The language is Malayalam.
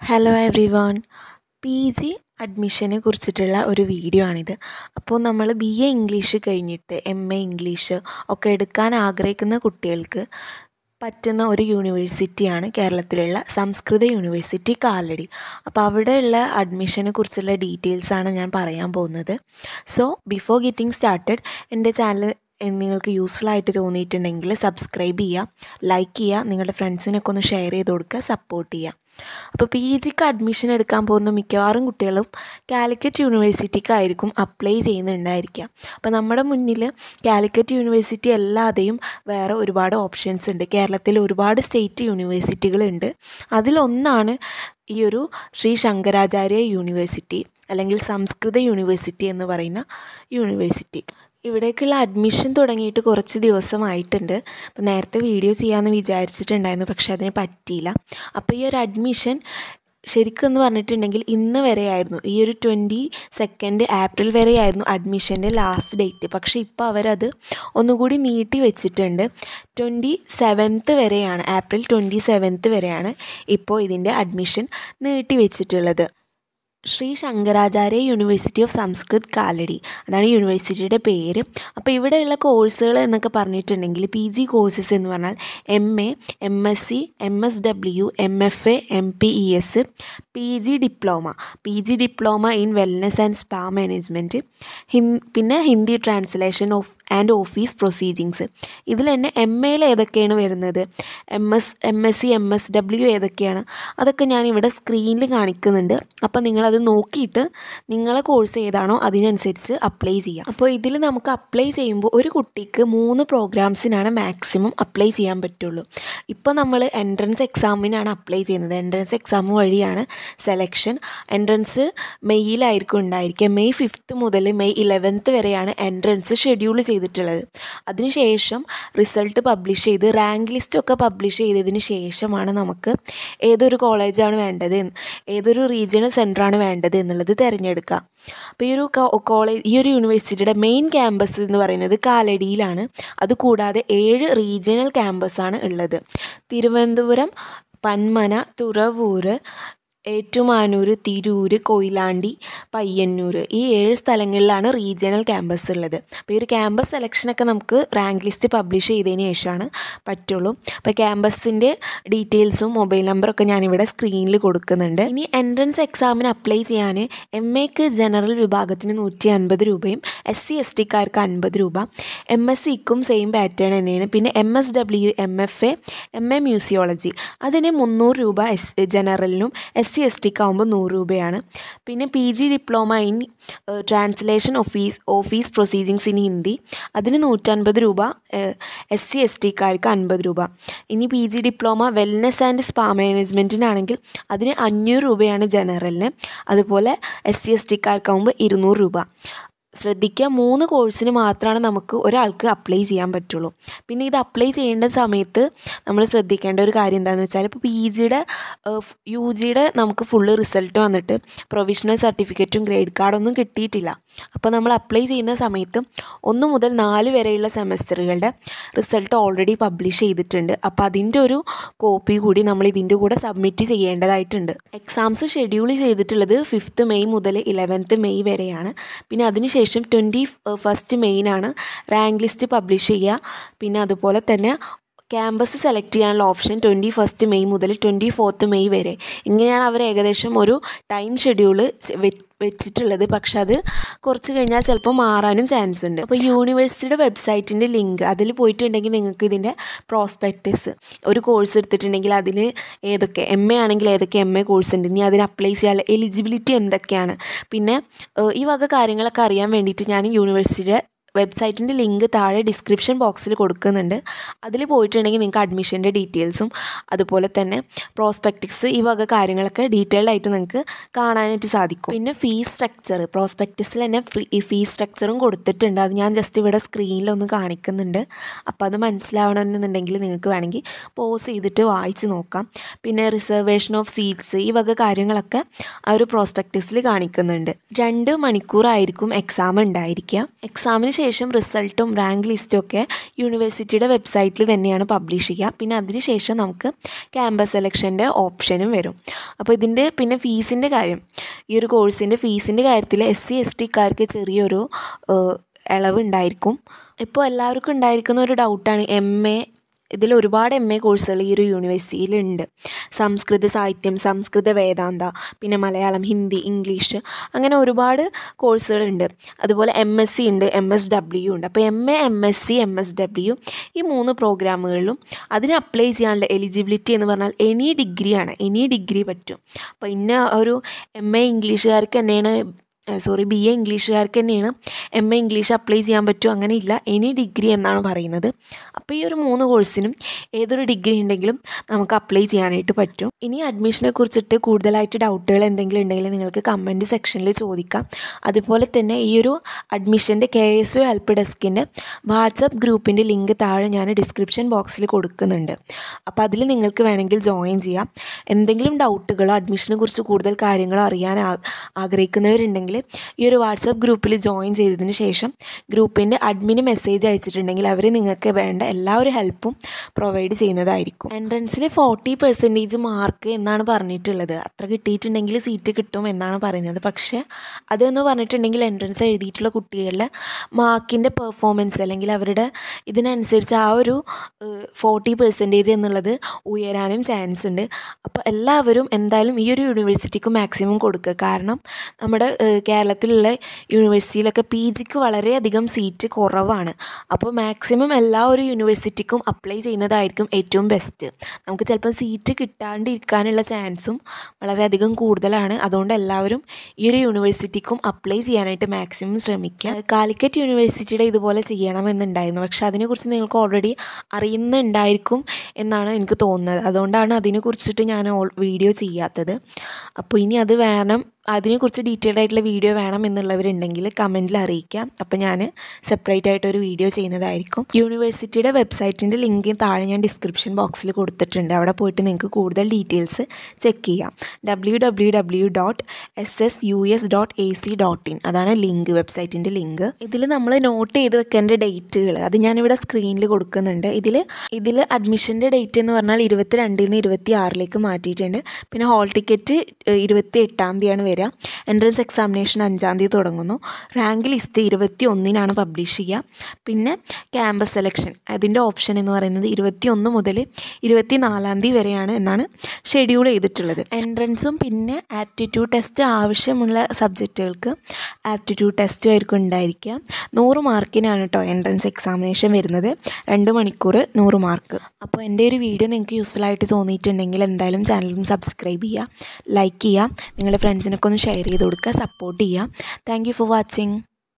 hello every one P G അഡ്മിഷനെ കുറിച്ചിട്ടുള്ള ഒരു വീഡിയോ ആണിത് അപ്പോൾ നമ്മൾ ബി എ ഇംഗ്ലീഷ് കഴിഞ്ഞിട്ട് എം എ ഇംഗ്ലീഷ് ഒക്കെ എടുക്കാൻ ആഗ്രഹിക്കുന്ന കുട്ടികൾക്ക് പറ്റുന്ന ഒരു യൂണിവേഴ്സിറ്റിയാണ് കേരളത്തിലുള്ള സംസ്കൃത യൂണിവേഴ്സിറ്റി കാലടി അപ്പോൾ അവിടെയുള്ള അഡ്മിഷനെ കുറിച്ചുള്ള ഡീറ്റെയിൽസാണ് ഞാൻ പറയാൻ പോകുന്നത് സോ ബിഫോർ ഗെറ്റിംഗ് സ്റ്റാർട്ടഡ് എൻ്റെ ചാനൽ നിങ്ങൾക്ക് യൂസ്ഫുൾ ആയിട്ട് തോന്നിയിട്ടുണ്ടെങ്കിൽ സബ്സ്ക്രൈബ് ചെയ്യുക ലൈക്ക് ചെയ്യുക നിങ്ങളുടെ ഫ്രണ്ട്സിനൊക്കെ ഒന്ന് ഷെയർ ചെയ്ത് കൊടുക്കുക സപ്പോർട്ട് ചെയ്യുക അപ്പോൾ പി ജിക്ക് അഡ്മിഷൻ എടുക്കാൻ പോകുന്ന മിക്കവാറും കുട്ടികളും കാലിക്കറ്റ് യൂണിവേഴ്സിറ്റിക്കായിരിക്കും അപ്ലൈ ചെയ്യുന്നുണ്ടായിരിക്കുക അപ്പോൾ നമ്മുടെ മുന്നിൽ കാലിക്കറ്റ് യൂണിവേഴ്സിറ്റി അല്ലാതെയും വേറെ ഒരുപാട് ഓപ്ഷൻസ് ഉണ്ട് കേരളത്തിൽ ഒരുപാട് സ്റ്റേറ്റ് യൂണിവേഴ്സിറ്റികളുണ്ട് അതിലൊന്നാണ് ഈ ഒരു ശ്രീ ശങ്കരാചാര്യ യൂണിവേഴ്സിറ്റി അല്ലെങ്കിൽ സംസ്കൃത യൂണിവേഴ്സിറ്റി എന്ന് പറയുന്ന യൂണിവേഴ്സിറ്റി ഇവിടേക്കുള്ള അഡ്മിഷൻ തുടങ്ങിയിട്ട് കുറച്ച് ദിവസമായിട്ടുണ്ട് അപ്പോൾ നേരത്തെ വീഡിയോ ചെയ്യാമെന്ന് വിചാരിച്ചിട്ടുണ്ടായിരുന്നു പക്ഷേ അതിന് പറ്റിയില്ല അപ്പോൾ ഈ ഒരു അഡ്മിഷൻ ശരിക്കും എന്ന് പറഞ്ഞിട്ടുണ്ടെങ്കിൽ ഇന്ന് വരെയായിരുന്നു ഈ ഒരു ട്വൻറ്റി സെക്കൻഡ് ഏപ്രിൽ വരെയായിരുന്നു അഡ്മിഷൻ്റെ ലാസ്റ്റ് ഡേറ്റ് പക്ഷേ ഇപ്പോൾ അവരത് ഒന്നുകൂടി നീട്ടി വെച്ചിട്ടുണ്ട് ട്വൻറ്റി സെവൻത്ത് വരെയാണ് ഏപ്രിൽ ട്വൻറ്റി സെവൻത്ത് വരെയാണ് ഇപ്പോൾ ഇതിൻ്റെ അഡ്മിഷൻ നീട്ടി വെച്ചിട്ടുള്ളത് ശ്രീ ശങ്കരാചാര്യ യൂണിവേഴ്സിറ്റി ഓഫ് സംസ്കൃത് കാലടി അതാണ് യൂണിവേഴ്സിറ്റിയുടെ പേര് അപ്പോൾ ഇവിടെയുള്ള കോഴ്സുകൾ എന്നൊക്കെ പറഞ്ഞിട്ടുണ്ടെങ്കിൽ പി ജി കോഴ്സസ് എന്ന് പറഞ്ഞാൽ M A M S C M S W M F A M P E S P G diploma P G diploma in wellness and spa management ഹിൻ പിന്നെ Hindi translation of and office proceedings ഇതിൽ തന്നെ എം എയിൽ ഏതൊക്കെയാണ് വരുന്നത് M S M S C M S W ഏതൊക്കെയാണ് അതൊക്കെ ഞാൻ ഇവിടെ സ്ക്രീനിൽ കാണിക്കുന്നുണ്ട് അപ്പോൾ നിങ്ങളത് നോക്കിയിട്ട് നിങ്ങളെ കോഴ്സ് ഏതാണോ അതിനനുസരിച്ച് അപ്ലൈ ചെയ്യാം അപ്പോൾ ഇതിൽ നമുക്ക് അപ്ലൈ ചെയ്യുമ്പോൾ ഒരു കുട്ടിക്ക് മൂന്ന് പ്രോഗ്രാംസിനാണ് മാക്സിമം അപ്ലൈ ചെയ്യാൻ പറ്റുള്ളൂ ഇപ്പോൾ നമ്മൾ എൻട്രൻസ് എക്സാമിനാണ് അപ്ലൈ ചെയ്യുന്നത് എൻട്രൻസ് എക്സാം വഴിയാണ് സെലക്ഷൻ എൻട്രൻസ് മെയ്യിലായിരിക്കും ഉണ്ടായിരിക്കുക മെയ് ഫിഫ്ത്ത് മുതൽ മെയ് ഇലവൻത്ത് വരെയാണ് എൻട്രൻസ് ഷെഡ്യൂൾ ചെയ്തിട്ടുള്ളത് അതിനുശേഷം റിസൾട്ട് പബ്ലിഷ് ചെയ്ത് റാങ്ക് ലിസ്റ്റൊക്കെ പബ്ലിഷ് ചെയ്തതിന് ശേഷമാണ് നമുക്ക് ഏതൊരു കോളേജാണ് വേണ്ടത് ഏതൊരു റീജിയണൽ സെൻറ്ററാണ് വേണ്ടത് എന്നുള്ളത് തിരഞ്ഞെടുക്കുക അപ്പോൾ ഈ ഒരു കോളേജ് ഈ ഒരു യൂണിവേഴ്സിറ്റിയുടെ മെയിൻ ക്യാമ്പസ് എന്ന് പറയുന്നത് കാലടിയിലാണ് അതുകൂടാതെ ഏഴ് റീജിയണൽ ക്യാമ്പസാണ് ഉള്ളത് തിരുവനന്തപുരം പന്മന തുറവൂർ ഏറ്റുമാനൂർ തിരൂർ കൊയിലാണ്ടി പയ്യന്നൂർ ഈ ഏഴ് സ്ഥലങ്ങളിലാണ് റീജിയണൽ ക്യാമ്പസ് ഉള്ളത് അപ്പോൾ ഈ ഒരു ക്യാമ്പസ് സെലക്ഷനൊക്കെ നമുക്ക് റാങ്ക് ലിസ്റ്റ് പബ്ലിഷ് ചെയ്തതിന് ശേഷമാണ് പറ്റുള്ളൂ അപ്പോൾ ക്യാമ്പസിൻ്റെ ഡീറ്റെയിൽസും മൊബൈൽ നമ്പറൊക്കെ ഞാനിവിടെ സ്ക്രീനിൽ കൊടുക്കുന്നുണ്ട് ഇനി എൻട്രൻസ് എക്സാമിന് അപ്ലൈ ചെയ്യാൻ എം എക്ക് ജനറൽ വിഭാഗത്തിന് നൂറ്റി അൻപത് രൂപയും എസ് സി എസ് ടിക്കാർക്ക് അൻപത് രൂപ എം എസ് സിക്കും സെയിം പാറ്റേൺ തന്നെയാണ് പിന്നെ M S W M F A M A museology അതിന് മുന്നൂറ് രൂപ എസ് ജനറലിനും എസ് സി എസ് ടിക്ക് ആകുമ്പോൾ നൂറ് രൂപയാണ് പിന്നെ P G diploma in translation office office proceedings in Hindi അതിന് നൂറ്റൻപത് രൂപ എസ് സി എസ് ടിക്കാർക്ക് അൻപത് രൂപ ഇനി P G diploma wellness and spa മാനേജ്മെൻറ്റിനാണെങ്കിൽ അതിന് അഞ്ഞൂറ് രൂപയാണ് ജനറലിന് അതുപോലെ എസ് സി എസ് ടിക്കാർക്കാവുമ്പോൾ ഇരുന്നൂറ് രൂപ ശ്രദ്ധിക്കുക മൂന്ന് കോഴ്സിന് മാത്രമാണ് നമുക്ക് ഒരാൾക്ക് അപ്ലൈ ചെയ്യാൻ പറ്റുള്ളൂ പിന്നെ ഇത് അപ്ലൈ ചെയ്യേണ്ട സമയത്ത് നമ്മൾ ശ്രദ്ധിക്കേണ്ട ഒരു കാര്യം എന്താണെന്ന് വെച്ചാൽ ഇപ്പോൾ പി ജിയുടെ യു ജിയുടെ നമുക്ക് ഫുള്ള് റിസൾട്ട് വന്നിട്ട് പ്രൊവിഷണൽ സർട്ടിഫിക്കറ്റും ഗ്രേഡ് കാർഡൊന്നും കിട്ടിയിട്ടില്ല അപ്പോൾ നമ്മൾ അപ്ലൈ ചെയ്യുന്ന സമയത്ത് ഒന്ന് മുതൽ നാല് വരെയുള്ള സെമസ്റ്ററുകളുടെ റിസൾട്ട് ഓൾറെഡി പബ്ലിഷ് ചെയ്തിട്ടുണ്ട് അപ്പോൾ അതിൻ്റെ ഒരു കോപ്പി കൂടി നമ്മൾ ഇതിൻ്റെ കൂടെ സബ്മിറ്റ് ചെയ്യേണ്ടതായിട്ടുണ്ട് എക്സാംസ് ഷെഡ്യൂൾ ചെയ്തിട്ടുള്ളത് ഫിഫ്ത്ത് മെയ് മുതൽ ഇലവൻത്ത് മെയ് വരെയാണ് പിന്നെ അതിന് ശേഷം ട്വൻറ്റി ഫസ്റ്റ് മെയിനാണ് റാങ്ക് ലിസ്റ്റ് പബ്ലിഷ് ചെയ്യുക പിന്നെ അതുപോലെ തന്നെ ക്യാമ്പസ് സെലക്ട് ചെയ്യാനുള്ള ഓപ്ഷൻ ട്വൻറ്റി ഫസ്റ്റ് മെയ് മുതൽ ട്വൻറ്റി ഫോർത്ത് മെയ് വരെ ഇങ്ങനെയാണ് അവർ ഏകദേശം ഒരു ടൈം ഷെഡ്യൂള് വെച്ചിട്ടുള്ളത് പക്ഷെ അത് കുറച്ച് കഴിഞ്ഞാൽ ചിലപ്പോൾ മാറാനും ചാൻസ് ഉണ്ട് അപ്പോൾ യൂണിവേഴ്സിറ്റിയുടെ വെബ്സൈറ്റിൻ്റെ ലിങ്ക് അതിൽ പോയിട്ടുണ്ടെങ്കിൽ നിങ്ങൾക്ക് ഇതിൻ്റെ പ്രോസ്പെക്റ്റസ് ഒരു കോഴ്സ് എടുത്തിട്ടുണ്ടെങ്കിൽ അതിൽ ഏതൊക്കെ എം എ ആണെങ്കിൽ ഏതൊക്കെ എം എ കോഴ്സ് ഉണ്ട് ഇനി അതിന് അപ്ലൈ ചെയ്യാനുള്ള എലിജിബിലിറ്റി എന്തൊക്കെയാണ് പിന്നെ ഈ വക കാര്യങ്ങളൊക്കെ അറിയാൻ വേണ്ടിയിട്ട് ഞാൻ യൂണിവേഴ്സിറ്റിയുടെ വെബ്സൈറ്റിൻ്റെ ലിങ്ക് താഴെ ഡിസ്ക്രിപ്ഷൻ ബോക്സിൽ കൊടുക്കുന്നുണ്ട് അതിൽ പോയിട്ടുണ്ടെങ്കിൽ നിങ്ങൾക്ക് അഡ്മിഷൻ്റെ ഡീറ്റെയിൽസും അതുപോലെ തന്നെ പ്രോസ്പെക്റ്റിക്സ് ഈ വക കാര്യങ്ങളൊക്കെ ഡീറ്റെയിൽഡ് ആയിട്ട് നിങ്ങൾക്ക് കാണാനായിട്ട് സാധിക്കും പിന്നെ ഫീസ് സ്ട്രക്ചർ പ്രോസ്പെക്റ്റിസിൽ തന്നെ ഫ്രീ ഫീസ് സ്ട്രക്ചറും കൊടുത്തിട്ടുണ്ട് അത് ഞാൻ ജസ്റ്റ് ഇവിടെ സ്ക്രീനിലൊന്ന് കാണിക്കുന്നുണ്ട് അപ്പോൾ അത് മനസ്സിലാവണമെന്നുണ്ടെങ്കിൽ നിങ്ങൾക്ക് വേണമെങ്കിൽ പോസ് ചെയ്തിട്ട് വായിച്ച് നോക്കാം പിന്നെ റിസർവേഷൻ ഓഫ് സീറ്റ്സ് ഈ വക കാര്യങ്ങളൊക്കെ ആ ഒരു പ്രോസ്പെക്റ്റിസിൽ കാണിക്കുന്നുണ്ട് രണ്ട് മണിക്കൂറായിരിക്കും എക്സാം ഉണ്ടായിരിക്കുക എക്സാമിന് അതിനുശേഷം റിസൾട്ടും റാങ്ക് ലിസ്റ്റും ഒക്കെ യൂണിവേഴ്സിറ്റിയുടെ വെബ്സൈറ്റിൽ തന്നെയാണ് പബ്ലിഷ് ചെയ്യുക പിന്നെ അതിനുശേഷം നമുക്ക് ക്യാമ്പസ് സെലക്ഷൻ്റെ ഓപ്ഷനും വരും അപ്പോൾ ഇതിൻ്റെ പിന്നെ ഫീസിൻ്റെ കാര്യം ഈ ഒരു കോഴ്സിൻ്റെ ഫീസിൻ്റെ കാര്യത്തിൽ എസ് സി എസ് ടിക്കാർക്ക് ചെറിയൊരു ഇളവ് ഉണ്ടായിരിക്കും ഇപ്പോൾ എല്ലാവർക്കും ഉണ്ടായിരിക്കുന്ന ഒരു ഡൗട്ടാണ് എം എ ഇതിൽ ഒരുപാട് എം എ കോഴ്സുകൾ ഈ ഒരു യൂണിവേഴ്സിറ്റിയിലുണ്ട് സംസ്കൃത സാഹിത്യം സംസ്കൃത വേദാന്ത പിന്നെ മലയാളം ഹിന്ദി ഇംഗ്ലീഷ് അങ്ങനെ ഒരുപാട് കോഴ്സുകളുണ്ട് അതുപോലെ എം എസ് സി ഉണ്ട് എം എസ് ഡബ്ല്യു ഉണ്ട് അപ്പോൾ M A M S C M S W ഈ മൂന്ന് പ്രോഗ്രാമുകളിലും അതിന് അപ്ലൈ ചെയ്യാനുള്ള എലിജിബിലിറ്റി എന്ന് പറഞ്ഞാൽ എനി ഡിഗ്രിയാണ് എനി ഡിഗ്രി പറ്റും അപ്പോൾ ഇന്ന ഒരു എം എ ഇംഗ്ലീഷുകാർക്ക് തന്നെയാണ് സോറി ബി എ ഇംഗ്ലീഷുകാർക്ക് തന്നെയാണ് എം എ ഇംഗ്ലീഷ് അപ്ലൈ ചെയ്യാൻ പറ്റും അങ്ങനെ ഇല്ല എനി ഡിഗ്രി എന്നാണ് പറയുന്നത് അപ്പോൾ ഈ ഒരു മൂന്ന് കോഴ്സിനും ഏതൊരു ഡിഗ്രി ഉണ്ടെങ്കിലും നമുക്ക് അപ്ലൈ ചെയ്യാനായിട്ട് പറ്റും ഇനി അഡ്മിഷനെ കുറിച്ചിട്ട് കൂടുതലായിട്ട് ഡൗട്ടുകൾ എന്തെങ്കിലും ഉണ്ടെങ്കിൽ നിങ്ങൾക്ക് കമൻറ്റ് സെക്ഷനിൽ ചോദിക്കാം അതുപോലെ തന്നെ ഈ ഒരു അഡ്മിഷൻ്റെ കെ എസ് ഒ ഹെൽപ്പ് ഡെസ്കിൻ്റെ വാട്സപ്പ് ഗ്രൂപ്പിൻ്റെ ലിങ്ക് താഴെ ഞാൻ ഡിസ്ക്രിപ്ഷൻ ബോക്സിൽ കൊടുക്കുന്നുണ്ട് അപ്പോൾ അതിൽ നിങ്ങൾക്ക് വേണമെങ്കിൽ ജോയിൻ ചെയ്യാം എന്തെങ്കിലും ഡൗട്ടുകളോ അഡ്മിഷനെ കുറിച്ച് കൂടുതൽ കാര്യങ്ങളോ അറിയാൻ ആഗ്രഹിക്കുന്നവരുണ്ടെങ്കിൽ ഈ ഒരു വാട്സപ്പ് ഗ്രൂപ്പിൽ ജോയിൻ ചെയ്തതിന് ശേഷം ഗ്രൂപ്പിൻ്റെ അഡ്മിന് മെസ്സേജ് അയച്ചിട്ടുണ്ടെങ്കിൽ അവർ നിങ്ങൾക്ക് വേണ്ട എല്ലാ ഒരു ഹെൽപ്പും പ്രൊവൈഡ് ചെയ്യുന്നതായിരിക്കും എൻട്രൻസിൽ ഫോർട്ടി പെർസെൻറ്റേജ് മാർക്ക് എന്നാണ് പറഞ്ഞിട്ടുള്ളത് അത്ര കിട്ടിയിട്ടുണ്ടെങ്കിൽ സീറ്റ് കിട്ടും എന്നാണ് പറയുന്നത് പക്ഷേ അതെന്ന് പറഞ്ഞിട്ടുണ്ടെങ്കിൽ എൻട്രൻസ് എഴുതിയിട്ടുള്ള കുട്ടികളുടെ മാർക്കിൻ്റെ പെർഫോമൻസ് അല്ലെങ്കിൽ അവരുടെ ഇതിനനുസരിച്ച് ആ ഒരു ഫോർട്ടി പെർസെൻറ്റേജ് എന്നുള്ളത് ഉയരാനും ചാൻസ് ഉണ്ട് അപ്പോൾ എല്ലാവരും എന്തായാലും ഈ ഒരു യൂണിവേഴ്സിറ്റിക്ക് മാക്സിമം കൊടുക്കുക കാരണം നമ്മുടെ കേരളത്തിലുള്ള യൂണിവേഴ്സിറ്റിയിലൊക്കെ പി ജിക്ക് വളരെയധികം സീറ്റ് കുറവാണ് അപ്പോൾ മാക്സിമം എല്ലാ ഒരു യൂണിവേഴ്സിറ്റിക്കും അപ്ലൈ ചെയ്യുന്നതായിരിക്കും ഏറ്റവും ബെസ്റ്റ് നമുക്ക് ചിലപ്പം സീറ്റ് കിട്ടാണ്ടിരിക്കാനുള്ള ചാൻസും വളരെയധികം കൂടുതലാണ് അതുകൊണ്ട് എല്ലാവരും ഈ ഒരു യൂണിവേഴ്സിറ്റിക്കും അപ്ലൈ ചെയ്യാനായിട്ട് മാക്സിമം ശ്രമിക്കുക കാലിക്കറ്റ് യൂണിവേഴ്സിറ്റിയുടെ ഇതുപോലെ ചെയ്യണമെന്നുണ്ടായിരുന്നു പക്ഷെ അതിനെക്കുറിച്ച് നിങ്ങൾക്ക് ഓൾറെഡി അറിയുന്നുണ്ടായിരിക്കും എന്നാണ് എനിക്ക് തോന്നുന്നത് അതുകൊണ്ടാണ് അതിനെക്കുറിച്ചിട്ട് ഞാൻ വീഡിയോ ചെയ്യാത്തത് അപ്പോൾ ഇനി അത് വേണം അതിനെക്കുറിച്ച് ഡീറ്റെയിൽഡ് ആയിട്ടുള്ള വീഡിയോ വേണം എന്നുള്ളവരുണ്ടെങ്കിൽ കമൻറ്റിൽ അറിയിക്കാം അപ്പോൾ ഞാൻ സെപ്പറേറ്റ് ആയിട്ട് ഒരു വീഡിയോ ചെയ്യുന്നതായിരിക്കും യൂണിവേഴ്സിറ്റിയുടെ വെബ്സൈറ്റിൻ്റെ ലിങ്ക് താഴെ ഞാൻ ഡിസ്ക്രിപ്ഷൻ ബോക്സിൽ കൊടുത്തിട്ടുണ്ട് അവിടെ പോയിട്ട് നിങ്ങൾക്ക് കൂടുതൽ ഡീറ്റെയിൽസ് ചെക്ക് ചെയ്യാം W W W dot S S U S dot A C dot in അതാണ് ലിങ്ക് വെബ്സൈറ്റിൻ്റെ ലിങ്ക് ഇതിൽ നമ്മൾ നോട്ട് ചെയ്ത് വെക്കേണ്ട ഡേറ്റുകൾ അത് ഞാനിവിടെ സ്ക്രീനിൽ കൊടുക്കുന്നുണ്ട് ഇതിൽ ഇതിൽ അഡ്മിഷൻ്റെ ഡേറ്റ് എന്ന് പറഞ്ഞാൽ ഇരുപത്തി രണ്ടിൽ നിന്ന് ഇരുപത്തി ആറിലേക്ക് മാറ്റിയിട്ടുണ്ട് പിന്നെ ഹോൾ ടിക്കറ്റ് ഇരുപത്തി എട്ടാം തീയതിയാണ് വരിക എൻട്രൻസ് എക്സാമിനേഷൻ അഞ്ചാം തീയതി തുടങ്ങുന്നു റാങ്ക് ലിസ്റ്റ് ഇരുപത്തി ഒന്നിനാണ് പബ്ലിഷ് ചെയ്യുക പിന്നെ ക്യാമ്പസ് സെലക്ഷൻ അതിൻ്റെ ഓപ്ഷൻ എന്ന് പറയുന്നത് ഇരുപത്തി ഒന്ന് മുതൽ ഇരുപത്തി നാലാം തീയതി വരെയാണ് എന്നാണ് ഷെഡ്യൂൾ ചെയ്തിട്ടുള്ളത് എൻട്രൻസും പിന്നെ ആപ്റ്റിറ്റ്യൂഡ് ടെസ്റ്റ് ആവശ്യമുള്ള സബ്ജക്റ്റുകൾക്ക് ആപ്റ്റിറ്റ്യൂഡ് ടെസ്റ്റും ആയിരിക്കും ഉണ്ടായിരിക്കുക നൂറ് മാർക്കിനാണ് കേട്ടോ എൻട്രൻസ് എക്സാമിനേഷൻ വരുന്നത് രണ്ട് മണിക്കൂർ നൂറ് മാർക്ക് അപ്പോൾ എൻ്റെ ഒരു വീഡിയോ നിങ്ങൾക്ക് യൂസ്ഫുൾ ആയിട്ട് തോന്നിയിട്ടുണ്ടെങ്കിൽ എന്തായാലും ചാനലും സബ്സ്ക്രൈബ് ചെയ്യുക ലൈക്ക് ചെയ്യുക നിങ്ങളുടെ ഫ്രണ്ട്സിനൊക്കെ ഒന്ന് ഷെയർ ചെയ്ത് കൊടുക്കുക സപ്പോർട്ട് ചെയ്യുക താങ്ക് ഫോർ വാച്ചിങ്